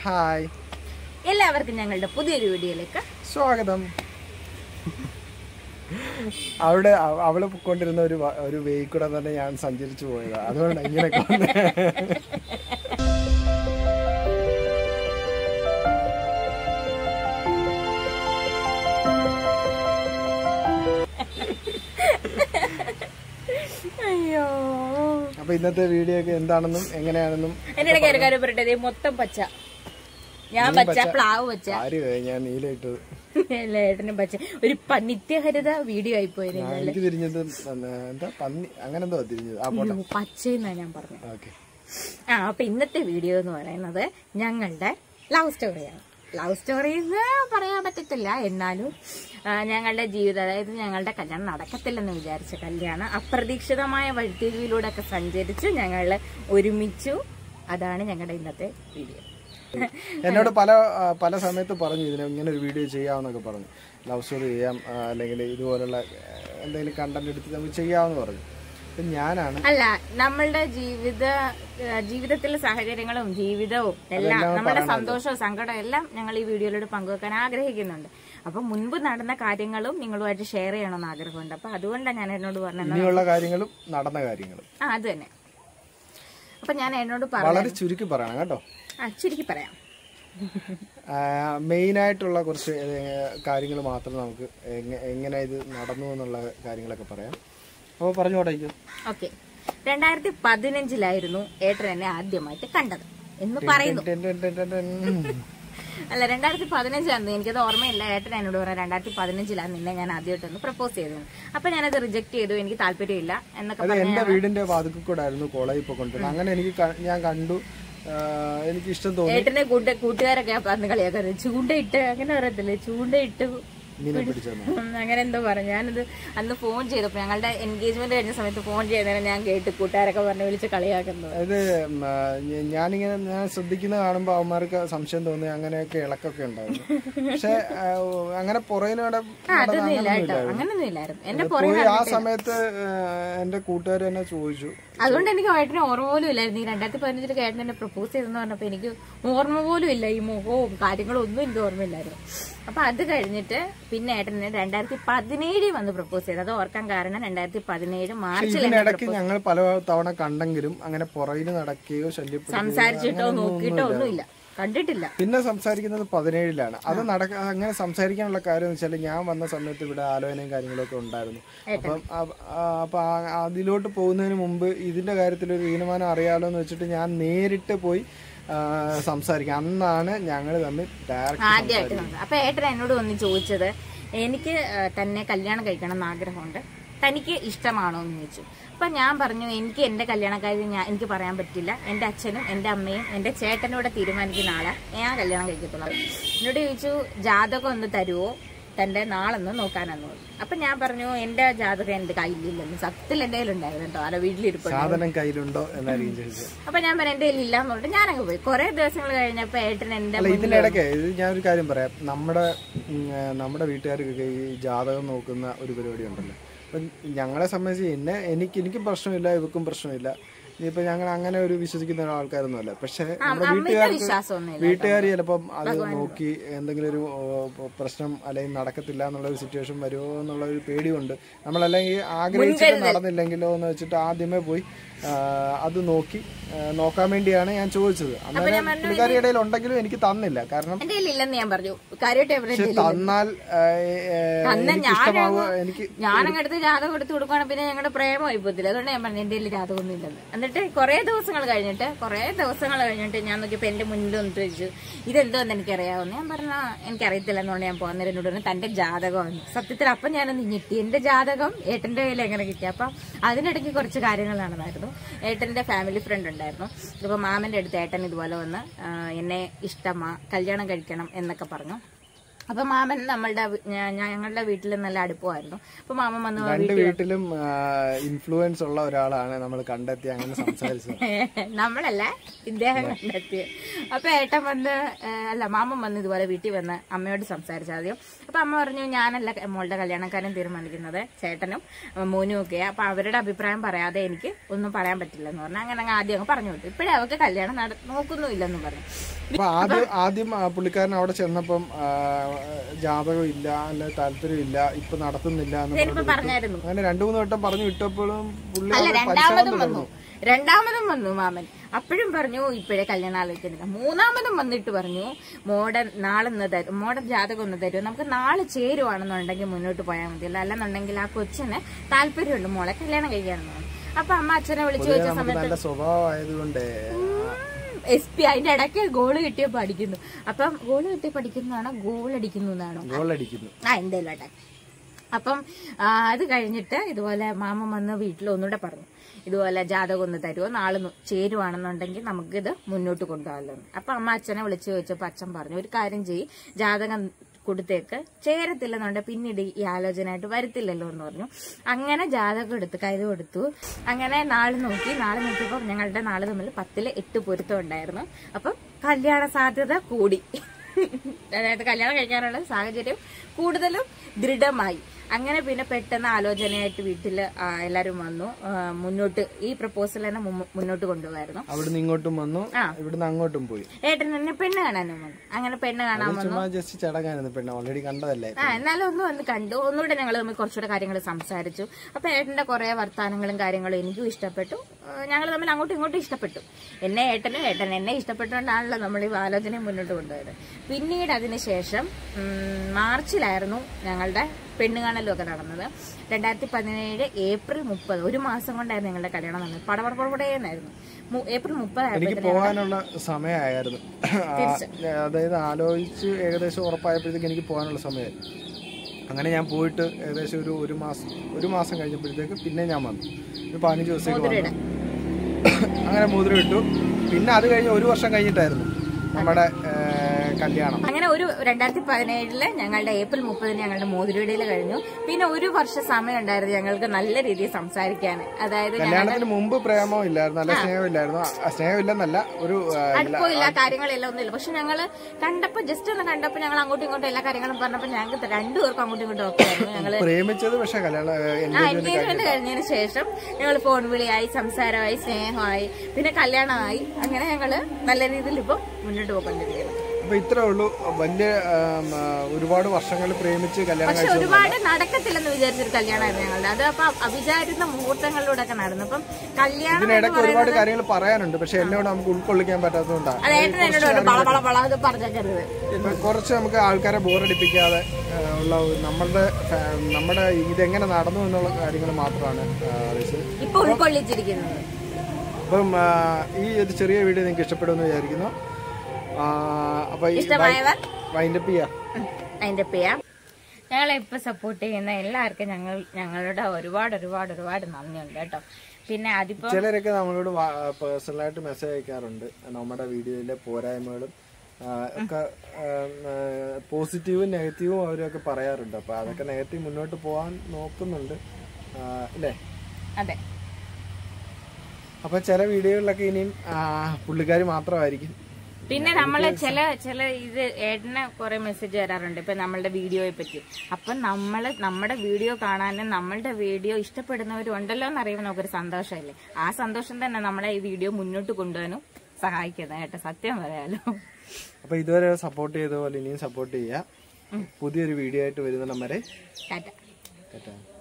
Hi എല്ലാവർക്കും ഞങ്ങളുടെ പുതിയൊരു വീഡിയോയിലേക്ക് സ്വാഗതം അവിടെ അവ- അവള് കൊണ്ടിരുന്ന ഒരു വ- ഒരു വേയിൽ കൂടെ തന്നെ ഞാൻ സഞ്ചരിച്ചു പോയതാ അതുകൊണ്ട് ഇങ്ങനെയൊക്കെ വന്നേ. അയ്യോ അപ്പൊ ഇന്നത്തെ വീഡിയോ ഒക്കെ എന്താണെന്നും എങ്ങനെയാണെന്നും എന്റെ ഇടയ്ക്ക് ഒരു കാര്യം പറയട്ടെ ദേ മൊത്തം പച്ച ഞാൻ പച്ച പ്ലാവ് പച്ച ആര് ഞാൻ നീലയിട്ടത് ഏട്ടനും പച്ച ഒരു പ- നിത്യഹരിത വീഡിയോ ആയിപ്പോയത് ആ, എനിക്ക് തിരിഞ്ഞത് പിന്നെ എന്താ പന്നി അങ്ങനെ എന്തോ തിരിഞ്ഞത് ആ പോട്ടെ പച്ചയെന്നാ ഞാൻ പറഞ്ഞത് ഓക്കെ ആ അപ്പൊ ഇന്നത്തെ വീഡിയോ എന്ന് പറയുന്നത് ഞങ്ങളുടെ ലവ് സ്റ്റോറിയാണ് ലവ് സ്റ്റോറി എന്ന് പറയാൻ പറ്റത്തില്ല എന്നാലും ആ, ഞങ്ങളുടെ ജീവിതം അതായത് ഞങ്ങളുടെ കല്യാണം നടക്കത്തില്ലെന്ന് വിചാരിച്ച കല്യാണം അപ്രതീക്ഷിതമായ വഴിത്തിരിവിലൂടെ ഒക്കെ സഞ്ചരിച്ച് ഞങ്ങൾ ഒരുമിച്ചു അതാണ് ഞങ്ങളുടെ ഇന്നത്തെ വീഡിയോ എന്നോട് പല ആ, പല സമയത്ത് പറഞ്ഞു ഇതിന് ഇങ്ങനെ ഒരു വീഡിയോ ചെയ്യാമെന്നൊക്കെ പറഞ്ഞു ലവ് സ്റ്റോറി ചെയ്യാം ആ, അല്ലെങ്കിൽ ഇതുപോലുള്ള ആ, എന്തെങ്കിലും കണ്ടന്റ് എടുത്ത് നമുക്ക് ചെയ്യാമെന്ന് പറഞ്ഞു അപ്പം ഞാനാണ് അല്ല നമ്മളുടെ ജീവിത ആ, ജീവിതത്തിലെ സാഹചര്യങ്ങളും ജീവിതവും എല്ലാം നമ്മുടെ സന്തോഷവും സങ്കടവും എല്ലാം ഞങ്ങൾ ഈ വീഡിയോയിലൂടെ പങ്കുവെക്കാൻ ആഗ്രഹിക്കുന്നുണ്ട് അപ്പൊ മുൻപ് നടന്ന കാര്യങ്ങളും നിങ്ങളുമായിട്ട് ഷെയർ ചെയ്യണമെന്ന് ആഗ്രഹമുണ്ട് അപ്പൊ അതുകൊണ്ടാണ് ഞാൻ എന്നോട് പറഞ്ഞത് ഇനിയുള്ള കാര്യങ്ങളും നടന്ന കാര്യങ്ങളും ആ അത് തന്നെ അപ്പൊ ഞാൻ എന്നോട് പറഞ്ഞു വളരെ ചുരുക്കി പറയണം കേട്ടോ ആ ചുരുക്കി പറയാം മെയിനായിട്ടുള്ള കുറച്ച് കാര്യങ്ങൾ മാത്രം നമുക്ക് എങ്ങ- എങ്ങനെ ഇത് നടന്നു എന്നുള്ള കാര്യങ്ങളൊക്കെ പറയാം അപ്പോൾ പറഞ്ഞു തുടങ്ങിക്കോ ഓക്കെ രണ്ടായിരത്തി പതിനഞ്ചിലായിരുന്നു ഏട്ടൻ എന്നെ ആദ്യമായിട്ട് കണ്ടത് എന്ന് പറയുന്നു ten ten ten ten ten. അല്ല രണ്ടായിരത്തി പതിനഞ്ചാണ് എനിക്കത് ഓർമ്മയില്ല ഏട്ടൻ എന്നോട് പറയാം രണ്ടായിരത്തി പതിനഞ്ചിലാണ് നിന്നെ ഞാൻ ആദ്യമായിട്ടൊന്ന് പ്രപ്പോസ് ചെയ്തത് അപ്പൊ ഞാനത് റിജക്ട് ചെയ്തു എനിക്ക് താല്പര്യമില്ല എന്നൊക്കെ അത് പറഞ്ഞ് എൻ്റെ വീടിൻ്റെ വാതിൽ കൂടെ ആയിരുന്നു കോളേജിൽ പോയിക്കൊണ്ടിരുന്നത് അങ്ങനെ എനിക്ക് ക- ഞാൻ കണ്ടു ആ, എനിക്ക് ഇഷ്ടം തോന്നി ഏട്ടനെ കൂട്ട കൂട്ടുകാരൊക്കെ അന്ന് കളിയാക്കുന്നത് ചൂണ്ടയിട്ട് അങ്ങനെ പറയത്തില്ലേ ചൂണ്ടയിട്ട് മീനെ പിടിച്ചെന്ന് ഉം, അങ്ങനെ എന്തോ പറഞ്ഞു ഞാനത് അന്ന് ഫോൺ ചെയ്തപ്പോ ഞങ്ങളുടെ എൻഗേജ്മെന്റ് കഴിഞ്ഞ സമയത്ത് ഫോൺ ചെയ്യുന്നതിന് ഞാൻ കേട്ട് കൂട്ടുകാരൊക്കെ പറഞ്ഞ് വിളിച്ച് കളിയാക്കുന്നത് അതായത് ഉം, ആ, ഞ- ഞാനിങ്ങനെ ഞാൻ ശ്രദ്ധിക്കുന്ന കാണുമ്പോൾ അവന്മാർക്ക് സംശയം തോന്നി അങ്ങനെയൊക്കെ ഇളക്കൊക്കെ ഉണ്ടായിരുന്നു പക്ഷെ ആ, അങ്ങനെ പുറകിനോടെ അതൊന്നും ഇല്ല കേട്ടോ അങ്ങനൊന്നും ഇല്ലായിരുന്നു എന്റെ പുറകെ പോയി ആ സമയത്ത് ആ, എന്റെ കൂട്ടുകാർ തന്നെ ചോദിച്ചു അതുകൊണ്ട് എനിക്ക് ഏട്ടന് ഓർമ്മ പോലും ഇല്ലായിരുന്നു ഈ രണ്ടായിരത്തി പതിനഞ്ചിൽ ഏട്ടൻ എന്നെ പ്രപ്പോസ് ചെയ്തെന്ന് പറഞ്ഞപ്പോ എനിക്ക് ഓർമ്മ പോലും ഇല്ല ഈ മുഖവും കാര്യങ്ങളും ഒന്നും എനിക്ക് ഓർമ്മയില്ലായിരുന്നു അപ്പൊ അത് കഴിഞ്ഞിട്ട് പിന്നെ ഏട്ടന് രണ്ടായിരത്തി പതിനേഴിൽ വന്ന് പ്രപ്പോസ് ചെയ്തത് അത് ഓർക്കാൻ കാരണം രണ്ടായിരത്തി പതിനേഴ് മാർച്ചിൽ ഇതിനിടയ്ക്ക് ഞങ്ങൾ പല തവണ കണ്ടെങ്കിലും അങ്ങനെ പുറകിന് നടക്കുകയോ ശല്യപ്പെടുകയോ സംസാരിച്ചിട്ടോ നോക്കിയിട്ടോ ഒന്നുമില്ല കണ്ടിട്ടില്ല പിന്നെ സംസാരിക്കുന്നത് പതിനേഴിലാണ് അത് നടക്ക അങ്ങനെ സംസാരിക്കാനുള്ള കാര്യം എന്ന് വെച്ചാൽ ഞാൻ വന്ന സമയത്ത് ഇവിടെ ആലോചനയും കാര്യങ്ങളൊക്കെ ഉണ്ടായിരുന്നു അപ്പം അ- ആ- അപ്പൊ ആ- അതിലോട്ട് പോകുന്നതിന് മുമ്പ് ഇതിന്റെ കാര്യത്തിൽ ഒരു തീരുമാനം അറിയാലോ എന്ന് വെച്ചിട്ട് ഞാൻ നേരിട്ട് പോയി ആ, സംസാരിക്കാം അന്നാണ് ഞങ്ങൾ തമ്മിൽ ഡയറക്റ്റ് ആദ്യമായിട്ട് സംസാ- അപ്പൊ ഏട്ടൻ എന്നോട് വന്ന് ചോദിച്ചത് എനിക്ക് ആ, തന്നെ കല്യാണം കഴിക്കണം എന്ന് ആഗ്രഹമുണ്ട് തനിക്ക് ഇഷ്ടമാണോ എന്ന് ചോദിച്ചു അപ്പൊ ഞാൻ പറഞ്ഞു എനിക്ക് എന്റെ കല്യാണക്കാര്യം ഞാൻ എനിക്ക് പറയാൻ പറ്റില്ല എന്റെ അച്ഛനും എന്റെ അമ്മയും എന്റെ ചേട്ടനൂടെ തീരുമാനിക്കുന്ന ആളെ ഞാൻ കല്യാണം കഴിക്കത്തുള്ളൂ എന്നോട് ചോദിച്ചു ജാതകം ഒന്ന് തരുവോ തന്റെ നാളെന്ന് നോക്കാനെന്ന് പറഞ്ഞു അപ്പൊ ഞാൻ പറഞ്ഞു എന്റെ ജാതകം എന്റെ കയ്യിലില്ലെന്ന് സത്യത്തിൽ എന്റെ കയ്യിലുണ്ടായിരുന്നു കേട്ടോ അല്ല വീട്ടിലിരിപ്പുണ്ട് സാധനം കയ്യിലുണ്ടോ എന്നായിരിക്കും ചോദിച്ചത് അപ്പൊ ഞാൻ പറഞ്ഞു എന്റെ കയ്യിൽ ഇല്ലാന്ന് പറഞ്ഞിട്ട് ഞാനങ്ങ് പോയി കുറെ ദിവസങ്ങൾ കഴിഞ്ഞപ്പോ ഏട്ടൻ എന്റെ അല്ല ഇതിന്റെ ഇടയ്ക്ക് ഇത് ഞാനൊരു കാര്യം പറയാം നമ്മുടെ ഉം, ആ, നമ്മുടെ വീട്ടുകാർക്കൊക്കെ ഈ ജാതകം നോക്കുന്ന ഒരു പരിപാടി ഉണ്ടല്ലോ അപ്പം ഞങ്ങളെ സംബന്ധിച്ച് എന്നെ എനിക്ക് എനിക്കും പ്രശ്നമില്ല ഇവക്കും പ്രശ്നമില്ല ഇനിയിപ്പോ ഞങ്ങൾ അങ്ങനെ ഒരു വിശ്വസിക്കുന്ന ഒരാൾക്കാരൊന്നുമല്ല പക്ഷെ നമ്മുടെ അമ്മയ്ക്ക് വീട്ടുകാർക്ക് വിശ്വാസമൊന്നുമില്ല വീട്ടുകാർ ചിലപ്പം അത് നോക്കി എന്തെങ്കിലും ഒരു ഓ, പ്രശ്നം അല്ലെങ്കിൽ നടക്കത്തില്ല എന്നുള്ള ഒരു സിറ്റുവേഷൻ വരുമോ എന്നുള്ള ഒരു പേടിയുണ്ട് നമ്മളല്ലെങ്കിൽ ആഗ്രഹിച്ചിട്ട് നടന്നില്ലെങ്കിലോ എന്ന് വെച്ചിട്ട് ആദ്യമേ പോയി ആ, അത് നോക്കി ആ, നോക്കാൻ വേണ്ടിയാണ് ഞാൻ ചോദിച്ചത് അന്നേരം പുള്ളിക്കാരി ഇടയിൽ ഉണ്ടെങ്കിലും എനിക്ക് തന്നില്ല കാരണം എന്റെ കയ്യിൽ ഇല്ലെന്ന് ഞാൻ പറഞ്ഞു കാര്യമായിട്ട് എവിടെ തന്നാൽ ആ, ഏ, എനിക്ക് ഇഷ്ടമാവുക എനിക്ക് ഞാനങ്ങ് എടുത്ത് ജാതകം എടുത്ത് കൊടുക്കുകയാണ് പിന്നെ ഞങ്ങളുടെ പ്രേമമായി പോകത്തില്ല അതുകൊണ്ട് ഞാൻ പറഞ്ഞു എന്റെ കയ്യിൽ ജാതകം ഒന്നും ഇല്ലെന്ന് എന്നിട്ട് കുറെ ദിവസങ്ങൾ കഴിഞ്ഞിട്ട് കുറെ ദിവസങ്ങൾ കഴിഞ്ഞിട്ട് ഞാൻ നോക്കിയപ്പോ എന്റെ മുന്നിൽ വന്നിട്ട് ചോദിച്ചു ഇതെന്തോന്ന് എനിക്കറിയാവുന്ന ഞാൻ പറഞ്ഞ എനിക്കറിയത്തില്ല എന്നുകൊണ്ട് ഞാൻ പോകുന്നതിന് എന്നോട് പറഞ്ഞു തന്റെ ജാതകമാണ് സത്യത്തിൽ അപ്പം ഞാനൊന്ന് ഞെട്ടി എന്റെ ജാതകം ഏട്ടന്റെ കയ്യിൽ എങ്ങനെ കിട്ടി അപ്പം അതിനിടയ്ക്ക് കുറച്ച് കാര്യങ്ങൾ നടന്നായിരുന്നു ഏട്ടന്റെ ഫാമിലി ഫ്രണ്ട് ഉണ്ടായിരുന്നു അപ്പൊ മാമന്റെ അടുത്ത് ഏട്ടൻ ഇതുപോലെ വന്ന് ആ, എന്നെ ഇഷ്ടമാ കല്യാണം കഴിക്കണം എന്നൊക്കെ പറഞ്ഞു അപ്പൊ മാമൻ നമ്മളുടെ വി- ഞ- ഞങ്ങളുടെ വീട്ടിൽ നല്ല അടുപ്പമായിരുന്നു അപ്പൊ മാമൻ വന്ന് രണ്ട് വീട്ടിലും ഇൻഫ്ലുവൻസ് ഉള്ള ഒരാളാണ് നമ്മൾ കണ്ടെത്തി അങ്ങനെ സംസാരിച്ചത് നമ്മളല്ല ഇദ്ദേഹം കണ്ടെത്തി അപ്പൊ ഏട്ടൻ വന്ന് ഏ, അല്ല മാമൻ വന്ന് ഇതുപോലെ വീട്ടിൽ വന്ന് അമ്മയോട് സംസാരിച്ചു ആദ്യം അപ്പൊ അമ്മ പറഞ്ഞു ഞാനല്ല മോളുടെ കല്യാണക്കാരൻ തീരുമാനിക്കുന്നത് ചേട്ടനും ഏ, മോനും ഒക്കെ അപ്പൊ അവരുടെ അഭിപ്രായം പറയാതെ എനിക്ക് ഒന്നും പറയാൻ പറ്റില്ല എന്ന് പറഞ്ഞു അങ്ങനെ അങ്ങ് ആദ്യം അങ്ങ് പറഞ്ഞു വിട്ടു ഇപ്പഴേ അവർക്ക് കല്യാണം നട നോക്കുന്നുമില്ലെന്ന് പറഞ്ഞു അപ്പൊ ആദ്യം ആദ്യം ആ പുള്ളിക്കാരൻ അവിടെ ചെന്നപ്പം ആ, ജാതകം ഇല്ല അല്ല താല്പര്യം ഇല്ല ഇപ്പൊ നടത്തുന്നില്ല എന്ന് ഞാനിപ്പോ പറഞ്ഞിട്ട് പറഞ്ഞായിരുന്നു അങ്ങനെ രണ്ടു മൂന്ന് വട്ടം പറഞ്ഞു വിട്ടപ്പോഴും പുള്ളി അല്ല അവിടെ രണ്ടാമതും പരിശ്രമം വന്നു തുടർന്നു. രണ്ടാമതും വന്നു മാമൻ അപ്പോഴും പറഞ്ഞു ഇപ്പോഴേ കല്യാണം ആലോചിക്കുന്നില്ല മൂന്നാമതും വന്നിട്ട് പറഞ്ഞു മോടെ നാളെ ഒന്ന് തരും മോടെ ജാതകം ഒന്ന് തരും നമുക്ക് നാളെ ചേരുവാണെന്നുണ്ടെങ്കിൽ മുന്നോട്ട് പോയാൽ മതിയല്ലോ അല്ലെന്നുണ്ടെങ്കിൽ ആ കൊച്ചിന് താല്പര്യമുണ്ട് മോളെ കല്യാണം കഴിക്കാനെന്ന് പറഞ്ഞു അപ്പൊ അമ്മ അച്ഛനെ വിളിച്ചു ചോദിച്ച നമുക്ക് സമയത്ത് നല്ല സ്വഭാവമായതുകൊണ്ട് എസ് പി അതിന്റെ ഇടയ്ക്ക് ഗോള് കിട്ടിയ പഠിക്കുന്നു അപ്പം ഗോള് കിട്ടിയ പഠിക്കുന്നതാണോ ഗോൾ അടിക്കുന്നു എന്നാണോ ഗോൾ അടിക്കുന്നു ആ എന്തേലും ആട്ടെ അപ്പം ആ, അത് കഴിഞ്ഞിട്ട് ഇതുപോലെ മാമൻ വന്ന് വീട്ടിൽ ഒന്നുകൂടെ പറഞ്ഞു ഇതുപോലെ ജാതകം ഒന്ന് തരുമോ നാളെ നു- ചേരുവാണെന്നുണ്ടെങ്കിൽ നമുക്കിത് മുന്നോട്ട് കൊണ്ടുപോകാമല്ലോ എന്ന്. അപ്പൊ അമ്മ അച്ഛനെ വിളിച്ചു ചോദിച്ചപ്പോൾ അച്ഛൻ പറഞ്ഞു ഒരു കാര്യം ചെയ്യ് ജാതകം കൊടുത്തേക്ക് ചേരത്തില്ലെന്നുണ്ടെങ്കിൽ പിന്നീട് ഈ ആലോചനയായിട്ട് വരത്തില്ലല്ലോ എന്ന് പറഞ്ഞു അങ്ങനെ ജാതകം എടുത്ത് കയ്യിൽ കൊടുത്തു അങ്ങനെ നാളെ നോക്കി നാളെ നോക്കിയപ്പോൾ ഞങ്ങളുടെ നാളെ തമ്മിൽ പത്തില് എട്ട് പൊരുത്തം ഉണ്ടായിരുന്നു അപ്പം കല്യാണ സാധ്യത കൂടി അതായത് കല്യാണം കഴിക്കാനുള്ള സാഹചര്യം കൂടുതലും ദൃഢമായി അങ്ങനെ പിന്നെ പെട്ടെന്ന് ആലോചനയായിട്ട് വീട്ടിൽ എല്ലാവരും വന്നു ആ, മുന്നോട്ട് ഈ പ്രപ്പോസൽ തന്നെ മുമ്മ- മുന്നോട്ട് കൊണ്ടുപോകായിരുന്നു അവിടുന്ന് ഇങ്ങോട്ടും വന്നു ആ. ഇവിടുന്ന് അങ്ങോട്ടും പോയി ഏട്ടൻ എന്നെ പെണ്ണ് കാണാനും വന്നു അങ്ങനെ പെണ്ണ് കാണാൻ വന്നു ചുമ്മാ ജസ്റ്റ് ചടങ്ങായിരുന്നു പെണ്ണ ഓൾറെഡി കണ്ടതല്ലേ ആ എന്നാലും ഒന്ന് വന്ന് കണ്ടു ഒന്നുകൂടെ ഞങ്ങൾ തമ്മിൽ കുറച്ചുകൂടെ കാര്യങ്ങൾ സംസാരിച്ചു അപ്പൊ ഏട്ടന്റെ കുറെ വർത്താനങ്ങളും കാര്യങ്ങളും എനിക്കും ഇഷ്ടപ്പെട്ടു ഞങ്ങൾ തമ്മിൽ അങ്ങോട്ടും ഇങ്ങോട്ടും ഇഷ്ടപ്പെട്ടു എന്നെ ഏട്ടനും ഏട്ടൻ എന്നെ ഇഷ്ടപ്പെട്ടുകൊണ്ടാണല്ലോ നമ്മൾ ഈ ആലോചന മുന്നോട്ട് കൊണ്ടുപോയത് പിന്നീട് അതിനുശേഷം ഉം, മാർച്ചിലായിരുന്നു ഞങ്ങളുടെ പെണ്ണുകാണലും ഒക്കെ നടന്നത് രണ്ടായിരത്തി പതിനേഴ് ഏപ്രിൽ മുപ്പത് ഒരു മാസം കൊണ്ടായിരുന്നു ഞങ്ങളുടെ കല്യാണം നടന്നത് പടപടപടപടേന്നായിരുന്നു മു- ഏപ്രിൽ മുപ്പത് എനിക്ക് പോകാനുള്ള സമയമായിരുന്നു ആ, അതായത് ആലോചിച്ച് ഏകദേശം ഉറപ്പായപ്പോഴത്തേക്ക് എനിക്ക് പോകാനുള്ള സമയമായി അങ്ങനെ ഞാൻ പോയിട്ട് ഏകദേശം ഒരു ഒരു മാസം ഒരു മാസം കഴിഞ്ഞപ്പോഴത്തേക്ക് പിന്നെ ഞാൻ വന്നു ഒരു പതിനഞ്ച് ദിവസത്തേക്ക് വന്നു അങ്ങനെ മോതിരം ഇട്ടു പിന്നെ അത് കഴിഞ്ഞ് ഒരു വർഷം കഴിഞ്ഞിട്ടായിരുന്നു നമ്മുടെ ഏ, കല്യാണം അങ്ങനെ ഒരു രണ്ടായിരത്തി പതിനേഴില് ഞങ്ങളുടെ ഏപ്രിൽ മുപ്പതിന് ഞങ്ങളുടെ മോതിരവിടയിൽ കഴിഞ്ഞു പിന്നെ ഒരു വർഷം സമയം ഉണ്ടായിരുന്നു ഞങ്ങൾക്ക് നല്ല രീതിയിൽ സംസാരിക്കാൻ അതായത് ഞങ്ങൾ കല്യാണത്തിന് മുമ്പ് പ്രേമം ഇല്ലായിരുന്നു നല്ല സ്നേഹമില്ലായിരുന്നു ആ, സ്നേഹമില്ലെന്നല്ല ഒരു ആ, അടുപ്പമില്ല കാര്യങ്ങളെല്ലാം ഒന്നുമില്ല പക്ഷെ ഞങ്ങള് കണ്ടപ്പോ ജസ്റ്റ് ഒന്ന് കണ്ടപ്പോ ഞങ്ങൾ അങ്ങോട്ടും ഇങ്ങോട്ടും എല്ലാ കാര്യങ്ങളും പറഞ്ഞപ്പോ ഞങ്ങൾക്ക് രണ്ടുപേർക്കും അങ്ങോട്ടും ഇങ്ങോട്ടും ഒക്കെ ആയിരുന്നു ഞങ്ങള് പ്രേമിച്ചത് പക്ഷെ കല്യാണം ആ എൻഗേജ്മെന്റ് എൻഗേജ്മെന്റ് കഴിഞ്ഞതിന് ശേഷം ഞങ്ങൾ ഫോൺ വിളിയായി സംസാരമായി സ്നേഹമായി പിന്നെ കല്യാണമായി അങ്ങനെ ഞങ്ങള് നല്ല രീതിയിൽ ഇപ്പൊ മുന്നോട്ട് പോയിക്കൊണ്ടിരിക്കുന്നു അപ്പൊ ഇത്രേ ഉള്ളൂ വലിയ ആം, ആ, ഒരുപാട് വർഷങ്ങൾ പ്രേമിച്ച് കല്യാണം പക്ഷെ കഴിച്ചു ഒരുപാട് നടക്കത്തില്ലെന്ന് വിചാരിച്ചൊരു കല്യാണമായിരുന്നു ഞങ്ങളുടെ അത് അപ്പൊ അവിചാരിത മുഹൂർത്തങ്ങളിലൂടെ ഒക്കെ നടന്നു അപ്പം കല്യാണം എന്ന് ഇതിനിടയ്ക്ക് ഒരുപാട് പറയുന്നത് കാര്യങ്ങൾ പറയാനുണ്ട് പക്ഷെ എന്നോട് നമുക്ക് ഉൾക്കൊള്ളിക്കാൻ പറ്റാത്തതുകൊണ്ടാണ് അത് ഏട്ടൻ എന്നോട് പറഞ്ഞു, ബള ബള ബള അത് പറഞ്ഞേക്കരുത് ഇപ്പൊ കുറച്ച് നമുക്ക് ആൾക്കാരെ ബോറടിപ്പിക്കാതെ ആ, ഉള്ള ഒരു നമ്മളുടെ ഫാ- നമ്മുടെ ഇതെങ്ങനെ നടന്നു എന്നുള്ള കാര്യങ്ങൾ മാത്രമാണ് ആ, ആലോചിച്ചത് ഇപ്പൊ ഉൾക്കൊള്ളിച്ചിരിക്കുന്നത് അപ്പം ആ, ഈ ഒരു ചെറിയ വീഡിയോ നിങ്ങൾക്ക് ഇഷ്ടപ്പെടുമെന്ന് വിചാരിക്കുന്നു ആ, അപ്പൊ ഈ ഇഷ്ടമായവർ വൈൻഡപ്പ് ചെയ്യാം അതിന്റെ ചെയ്യാം ഞങ്ങളെ ഇപ്പൊ സപ്പോർട്ട് ചെയ്യുന്ന എല്ലാവർക്കും ഞങ്ങൾ ഞങ്ങളുടെ ഒരുപാട് ഒരുപാട് ഒരുപാട് നന്ദിയുണ്ട് കേട്ടോ പിന്നെ അതിപ്പോ ചിലരൊക്കെ നമ്മളോട് പേഴ്സണലായിട്ട് മെസ്സേജ് അയക്കാറുണ്ട് നമ്മുടെ വീഡിയോയിലെ പോരായ്മകളും ആ, ഒക്കെ പോസിറ്റീവും നെഗറ്റീവും അവരൊക്കെ പറയാറുണ്ട് അപ്പൊ അതൊക്കെ നെഗറ്റീവ് മുന്നോട്ട് പോകാൻ നോക്കുന്നുണ്ട് ആ, അല്ലേ അതെ അപ്പൊ ചില വീഡിയോകളിലൊക്കെ ഇനിയും പുള്ളിക്കാർ മാത്രമായിരിക്കും പിന്നെ നമ്മള് ചില ചില ഇത് ഏട്ടന് കുറെ മെസ്സേജ് വരാറുണ്ട് ഇപ്പൊ നമ്മളുടെ വീഡിയോയെ പറ്റി അപ്പൊ നമ്മള് നമ്മുടെ വീഡിയോ കാണാനും നമ്മളുടെ വീഡിയോ ഇഷ്ടപ്പെടുന്നവരും ഉണ്ടല്ലോ എന്ന് അറിയുമ്പോൾ നമുക്കൊരു സന്തോഷമല്ലേ ആ സന്തോഷം തന്നെ നമ്മളെ ഈ വീഡിയോ മുന്നോട്ട് കൊണ്ടുപോകാനും സഹായിക്കുന്നത് കേട്ടോ സത്യം പറയാലോ അപ്പൊ ഇതുവരെ സപ്പോർട്ട് ചെയ്ത പോലെ ഇനിയും സപ്പോർട്ട് ചെയ്യുക പുതിയൊരു വീഡിയോ ആയിട്ട് വരുന്ന നമ്മരെ ടാറ്റ കേട്ടോ